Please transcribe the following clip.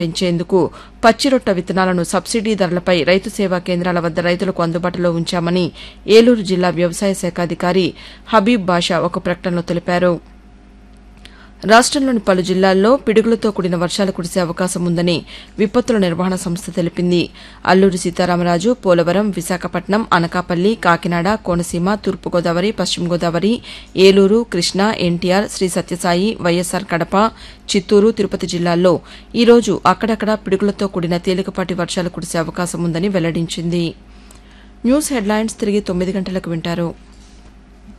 పెంచేందుకు పచ్చిరొట్ట విత్తనాలను సబ్సిడీ ధరలపై రైతు సేవా కేంద్రాల వద్ద రైతులకు అందుబాటులో ఉంచామని ఏలూరు జిల్లా వ్యవసాయ శాఖ అధికారి హబీబ్ బాషా ఒక ప్రకటనలో తెలిపారు రాష్టంలోని పలు జిల్లాల్లో పిడుగులతో కూడిన వర్షాలు కురిసే అవకాశం ఉందని విపత్తుల నిర్వహణ సంస్థ తెలిపింది అల్లూరి సీతారామరాజు పోలవరం విశాఖపట్నం అనకాపల్లి కాకినాడ కోనసీమ తూర్పుగోదావరి పశ్చిమ గోదావరి ఏలూరు కృష్ణా ఎన్టీఆర్ శ్రీ సత్యసాయి వైఎస్సార్ కడప చిత్తూరు తిరుపతి జిల్లాల్లో ఈ రోజు అక్కడక్కడా పిడుగులతో కూడిన తేలికపాటి వర్షాలు కురిసే అవకాశం ఉందని వెల్లడించింది న్యూస్ హెడ్లైన్స్ తిరిగి తొమ్మిది గంటలకు వింటారు